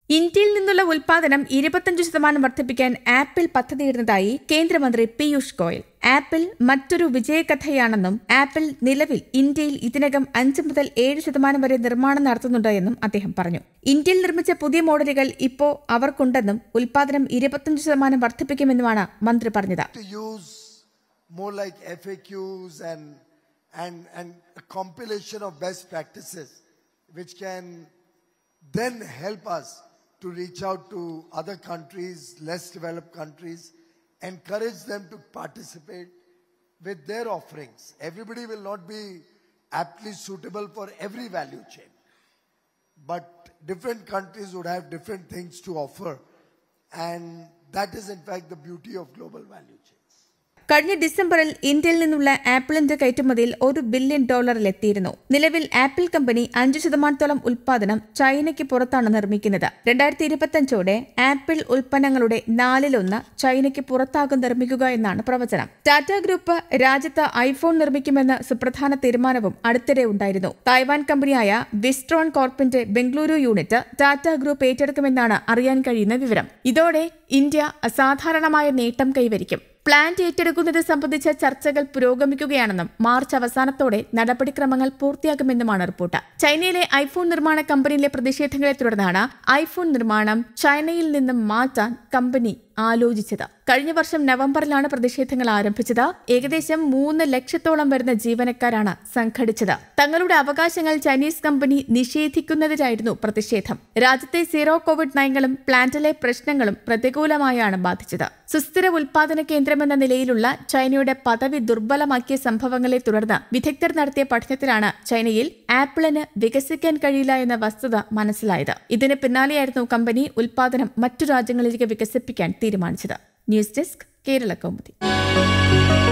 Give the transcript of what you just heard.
ഇന്ത്യയിൽ നിന്നുള്ള ഉൽപാദനം ഇരുപത്തഞ്ച് ശതമാനം വർദ്ധിപ്പിക്കാൻ ആപ്പിൾ പദ്ധതിയിടുന്നതായി കേന്ദ്രമന്ത്രി പീയൂഷ് ഗോയൽ ആപ്പിൾ മറ്റൊരു വിജയകഥയാണെന്നും ആപ്പിൾ നിലവിൽ ഇന്ത്യയിൽ ഇതിനകം അഞ്ച് മുതൽ ഏഴ് ശതമാനം വരെ നിർമ്മാണം നടത്തുന്നുണ്ട് എന്നും അദ്ദേഹം പറഞ്ഞു ഇന്ത്യയിൽ നിർമ്മിച്ച പുതിയ മോഡലുകൾ ഇപ്പോ അവർക്കുണ്ടെന്നും ഉൽപാദനം ഇരുപത്തഞ്ച് ശതമാനം വർദ്ധിപ്പിക്കുമെന്നുമാണ് മന്ത്രി പറഞ്ഞത് to use more like FAQs and and and a compilation of best practices which can then help us to reach out to other countries, less developed countries, encourage them to participate with their offerings. Everybody will not be aptly suitable for every value chain. But different countries would have different things to offer. And that is in fact the beauty of global value chains. കഴിഞ്ഞ ഡിസംബറിൽ ഇന്ത്യയിൽ നിന്നുള്ള ആപ്പിളിന്റെ കയറ്റുമതിയിൽ ഒരു billion ഡോളറിലെത്തിയിരുന്നു നിലവിൽ apple company അഞ്ച് ശതമാനത്തോളം ഉൽപാദനം ചൈനയ്ക്ക് പുറത്താണ് നിർമ്മിക്കുന്നത് രണ്ടായിരത്തി ഇരുപത്തിയഞ്ചോടെ ആപ്പിൾ ഉൽപ്പന്നങ്ങളുടെ നാലിലൊന്ന് ചൈനയ്ക്ക് പുറത്താകും നിർമ്മിക്കുക എന്നാണ് പ്രവചനം ടാറ്റ ഗ്രൂപ്പ് രാജ്യത്ത് ഐഫോൺ നിർമ്മിക്കുമെന്ന സുപ്രധാന തീരുമാനവും അടുത്തിടെ ഉണ്ടായിരുന്നു തായ്വാൻ കമ്പനിയായ വിസ്ട്രോൺ കോർപ്പിന്റെ ബംഗളൂരു യൂണിറ്റ് ടാറ്റ ഗ്രൂപ്പ് ഏറ്റെടുക്കുമെന്നാണ് അറിയാൻ കഴിയുന്ന വിവരം ഇതോടെ ഇന്ത്യ അസാധാരണമായ നേട്ടം കൈവരിക്കും പ്ലാന്റ് ഏറ്റെടുക്കുന്നത് സംബന്ധിച്ച ചർച്ചകൾ പുരോഗമിക്കുകയാണെന്നും മാർച്ച് അവസാനത്തോടെ നടപടിക്രമങ്ങൾ പൂർത്തിയാകുമെന്നുമാണ് റിപ്പോർട്ട് ചൈനയിലെ ഐഫോൺ നിർമ്മാണ കമ്പനിയിലെ പ്രതിഷേധങ്ങളെ തുടർന്നാണ് ഐഫോൺ നിർമ്മാണം ചൈനയിൽ നിന്നും മാറ്റാൻ കമ്പനി ആലോചിച്ചത് കഴിഞ്ഞ വർഷം നവംബറിലാണ് പ്രതിഷേധങ്ങൾ ആരംഭിച്ചത് ഏകദേശം മൂന്ന് ലക്ഷത്തോളം വരുന്ന ജീവനക്കാരാണ് സംഘടിച്ചത് തങ്ങളുടെ അവകാശങ്ങൾ ചൈനീസ് കമ്പനി നിഷേധിക്കുന്നതിനായിരുന്നു പ്രതിഷേധം രാജ്യത്തെ സീറോ കോവിഡ് നയങ്ങളും പ്ലാന്റിലെ പ്രശ്നങ്ങളും പ്രതികൂലമായാണ് ബാധിച്ചത് സുസ്ഥിര ഉൽപാദന കേന്ദ്രമെന്ന നിലയിലുള്ള ചൈനയുടെ പദവി ദുർബലമാക്കിയ സംഭവങ്ങളെ തുടർന്ന് വിദഗ്ധർ നടത്തിയ പഠനത്തിലാണ് ചൈനയിൽ ആപ്പിളിന് വികസിക്കാൻ കഴിയില്ല എന്ന വസ്തുത മനസ്സിലായത് ഇതിന് പിന്നാലെയായിരുന്നു കമ്പനി ഉൽപാദനം മറ്റു രാജ്യങ്ങളിലേക്ക് വികസിപ്പിക്കാൻ തീരുമാനിച്ചത് ന്യൂസ് ഡെസ്ക് കേരള കൗമുദി